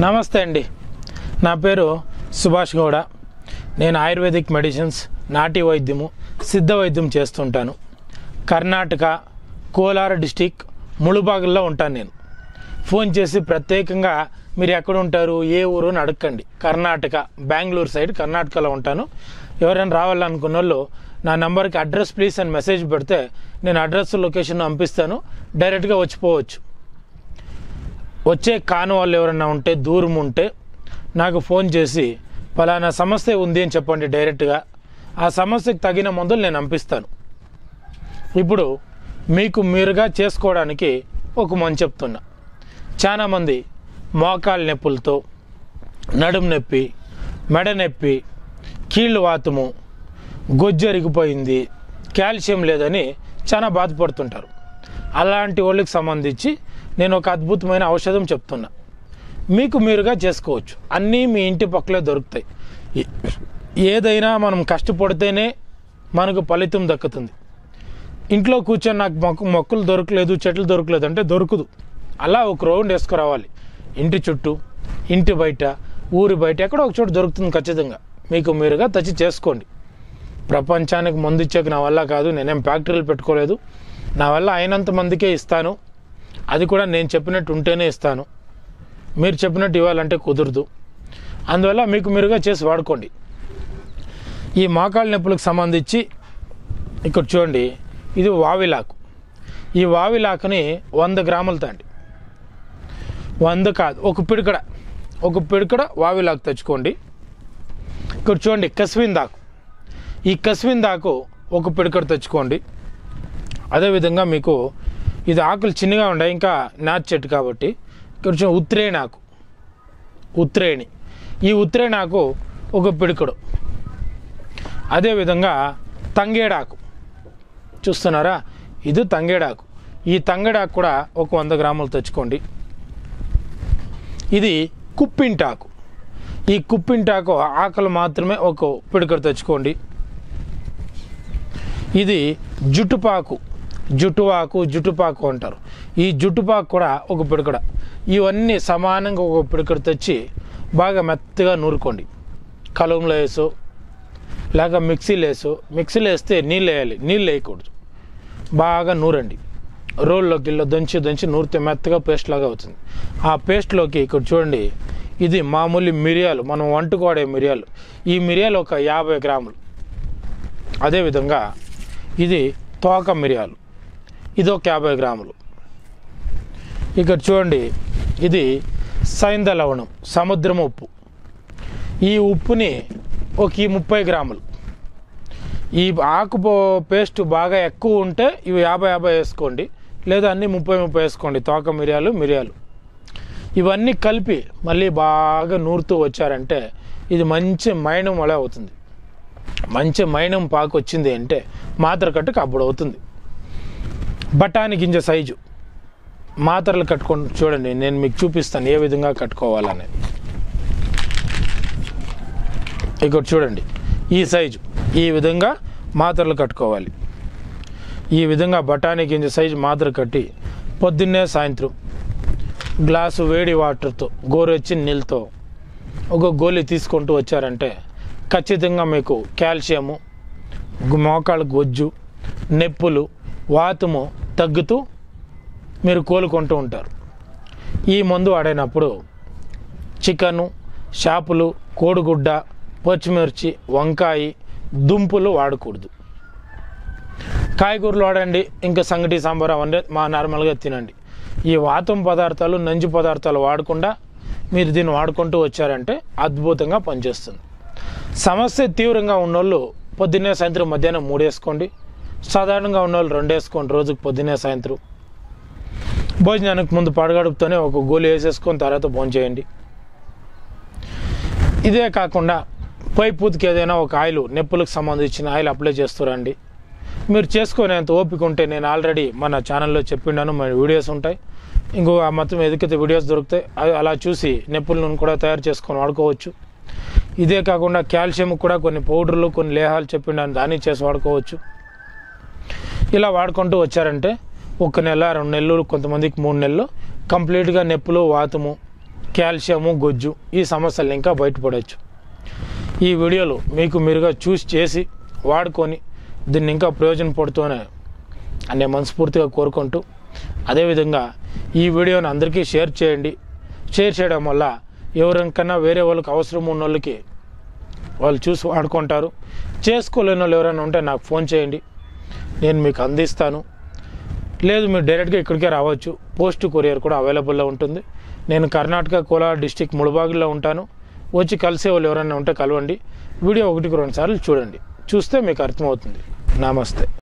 నమస్తే అండి నా పేరు సుభాష్ గౌడ నేను ఆయుర్వేదిక్ మెడిసిన్స్ నాటి వైద్యము సిద్ధ వైద్యం చేస్తుంటాను కర్ణాటక కోలార డిస్టిక్ ముಳುబాగుల్లో ఉంటాను నేను ఫోన్ చేసి ప్రత్యేకంగా మీరు ఎక్కడ ఉంటారు ఏ ఊరు అని అడగండి కర్ణాటక బెంగళూరు సైడ్ కర్ణాటకలో ఉంటాను ఎవరైనా రావాలనుకున్న వాళ్ళు నా నంబర్కి అడ్రస్ ప్లీజ్ అని మెసేజ్ పెడితే నేను అడ్రస్ లొకేషన్ పంపిస్తాను డైరెక్ట్గా వచ్చిపోవచ్చు వచ్చే కాని వాళ్ళు ఎవరైనా ఉంటే దూరం ఉంటే నాకు ఫోన్ చేసి పలానా సమస్య ఉంది అని చెప్పండి డైరెక్ట్గా ఆ సమస్యకు తగిన మందులు నేను పంపిస్తాను ఇప్పుడు మీకు మీరుగా చేసుకోవడానికి ఒక మంచి చెప్తున్నా చాలామంది మోకాళ్ళ నొప్పులతో నడుము నొప్పి మెడ నొప్పి కీళ్ళు వాతము గొజ్జు అరిగిపోయింది కాల్షియం లేదని చాలా బాధపడుతుంటారు అలాంటి వాళ్ళకి సంబంధించి నేను ఒక అద్భుతమైన ఔషధం చెప్తున్నా మీకు మీరుగా చేసుకోవచ్చు అన్నీ మీ ఇంటి పక్కలే దొరుకుతాయి ఏ- ఏదైనా మనం కష్టపడితేనే మనకు ఫలితం దక్కుతుంది ఇంట్లో కూర్చొని నాకు మొక్క మొక్కలు దొరకలేదు చెట్లు దొరకలేదు అంటే దొరకదు అలా ఒక రౌండ్ వేసుకురావాలి ఇంటి చుట్టూ ఇంటి బయట ఊరి బయట ఎక్కడో ఒక చోట దొరుకుతుంది ఖచ్చితంగా మీకు మీరుగా తెచ్చి చేసుకోండి ప్రపంచానికి మందు ఇచ్చాక నా వల్ల కాదు నేనేం ఫ్యాక్టరీలు పెట్టుకోలేదు నా వల్ల అయినంత మందికే ఇస్తాను అది కూడా నేను చెప్పినట్టు ఉంటేనే ఇస్తాను మీరు చెప్పినట్టు ఇవ్వాలంటే కుదరదు అందువల్ల మీకు మీరుగా చేసి వాడుకోండి ఈ మోకాళ్ళ నొప్పులకు సంబంధించి ఇక్కడ చూడండి ఇది వావిలాకు ఈ వావిలాకుని వంద గ్రాములు తండి వంద కాదు ఒక పిడికడ ఒక పిడికడ వావిలాకు తెచ్చుకోండి ఇక్కడ చూడండి కస్విన్ దాకు ఈ కస్విన్ దాకు ఒక పిడికడ తెచ్చుకోండి అదేవిధంగా మీకు ఇది ఆకులు చిన్నగా ఉన్నాయి ఇంకా నాచు చెట్టు కాబట్టి కొంచెం ఉత్రేణి ఆకు ఉత్రేణి ఈ ఉత్రేణి ఆకు ఒక పిడికడు అదేవిధంగా తంగేడాకు చూస్తున్నారా ఇది తంగేడాకు ఈ తంగేడాకు కూడా ఒక వంద గ్రాములు తెచ్చుకోండి ఇది కుప్పింటాకు ఈ కుప్పింటాకు ఆకులు మాత్రమే ఒక పిడికడు తెచ్చుకోండి ఇది జుట్టుపాకు జుట్టువాకు జుట్టుపాకు అంటారు ఈ జుట్టుపాకు కూడా ఒక పిడికడ ఇవన్నీ సమానంగా ఒక పిడికడ తెచ్చి బాగా మెత్తగా నూరుకోండి కలంలో వేసో లేక మిక్సీలో వేసో మిక్సీలో వేస్తే నీళ్ళు వేయాలి నీళ్ళు వేయకూడదు బాగా నూరండి రోల్లోకి ఇల్లు దంచి దంచి నూరితే మెత్తగా పేస్ట్ లాగా అవుతుంది ఆ పేస్ట్లోకి ఇక్కడ చూడండి ఇది మామూలు మిరియాలు మనం వంటుకోడే మిరియాలు ఈ మిరియాలు ఒక యాభై గ్రాములు అదేవిధంగా ఇది తోక మిరియాలు ఇది ఒక యాభై గ్రాములు ఇక్కడ చూడండి ఇది సైంద లవణం సముద్రం ఉప్పు ఈ ఉప్పుని ఒక ఈ ముప్పై గ్రాములు ఈ ఆకు పో- పేస్ట్ బాగా ఎక్కువ ఉంటే ఇవి యాభై యాభై వేసుకోండి లేదా అన్ని ముప్పై ముప్పై వేసుకోండి తోక మిరియాలు మిరియాలు ఇవన్నీ కలిపి మళ్ళీ బాగా నూరుతూ వచ్చారంటే ఇది మంచి మైనం వలె అవుతుంది మంచి మైనం పాకు వచ్చింది అంటే మాత్ర కట్టుకు అప్పుడు అవుతుంది బఠానీ గింజ సైజు మాత్రలు కట్టుకొని చూడండి నేను మీకు చూపిస్తాను ఏ విధంగా కట్టుకోవాలనేది ఇక్కడ చూడండి ఈ సైజు ఈ విధంగా మాత్రలు కట్టుకోవాలి ఈ విధంగా బఠానీ గింజ సైజు మాత్ర కట్టి పొద్దున్నే సాయంత్రం గ్లాసు వేడి వాటర్తో గోరొచ్చి నీళ్ళతో ఒక గోళీ తీసుకుంటూ వచ్చారంటే ఖచ్చితంగా మీకు కాల్షియము గు- మోకాళ్ళ గొజ్జు నొప్పులు వాతము తగ్గుతూ మీరు కోలుకుంటూ ఉంటారు ఈ మందు వాడినప్పుడు చికెను చేపలు కోడిగుడ్డ పచ్చిమిర్చి వంకాయ దుంపులు వాడకూడదు కాయగూరలు వాడండి ఇంకా సంగటి సాంబార్ అవన్నీ మా నార్మల్గా తినండి ఈ వాతం పదార్థాలు నంజు పదార్థాలు వాడకుండా మీరు దీన్ని వాడుకుంటూ వచ్చారంటే అద్భుతంగా పనిచేస్తుంది సమస్య తీవ్రంగా ఉన్నోళ్ళు పొద్దున్నే సాయంత్రం మధ్యాహ్నం మూడు వేసుకోండి సాధారణంగా ఉన్నోళ్ళు రెండు వేసుకోండి రోజుకు పొద్దున్నే సాయంత్రం భోజనానికి ముందు పడగడుపుతోనే ఒక గోలి వేసేసుకొని తర్వాత భోజనం చేయండి ఇదే కాకుండా పై పూతకి ఏదైనా ఒక ఆయిల్ నొప్పులకు సంబంధించిన ఆయిల్ అప్లై చేస్తురండి మీరు చేసుకునేంత ఓపిక ఉంటే నేను ఆల్రెడీ మన ఛానల్లో చెప్పిండాను మన వీడియోస్ ఉంటాయి ఇంకో ఆ మొత్తం ఎదుకైతే వీడియోస్ దొరుకుతాయి అవి అలా చూసి నొప్పుల నూనె కూడా తయారు చేసుకొని వాడుకోవచ్చు ఇదే కాకుండా కాల్షియం కూడా కొన్ని పౌడర్లు కొన్ని లేహాలు చెప్పిండాను దాన్ని చేసి వాడుకోవచ్చు ఇలా వాడుకుంటూ వచ్చారంటే ఒక నెల రెండు నెలలు కొంతమందికి మూడు నెలలు కంప్లీట్గా నొప్పులు వాతము కాల్షియము గొజ్జు ఈ సమస్యలు ఇంకా బయటపడవచ్చు ఈ వీడియోలు మీకు మీరుగా చూసి చేసి వాడుకొని దీన్ని ఇంకా ప్రయోజన పడుతూనే అనే మనస్ఫూర్తిగా కోరుకుంటూ అదేవిధంగా ఈ వీడియోని అందరికీ షేర్ చేయండి షేర్ చేయడం వల్ల ఎవరికన్నా వేరే వాళ్ళకి అవసరం ఉన్న వాళ్ళకి వాళ్ళు చూసి వాడుకుంటారు చేసుకోలేని వాళ్ళు ఎవరైనా ఉంటే నాకు ఫోన్ చేయండి నేను మీకు అందిస్తాను లేదు మీరు డైరెక్ట్గా ఇక్కడికే రావచ్చు పోస్ట్ కొరియర్ కూడా అవైలబుల్లో ఉంటుంది నేను కర్ణాటక కోలార్ డిస్టిక్ ముళబాగిలో ఉంటాను వచ్చి కలిసే వాళ్ళు ఎవరైనా ఉంటే కలవండి వీడియో ఒకటికి రెండు సార్లు చూడండి చూస్తే మీకు అర్థమవుతుంది నమస్తే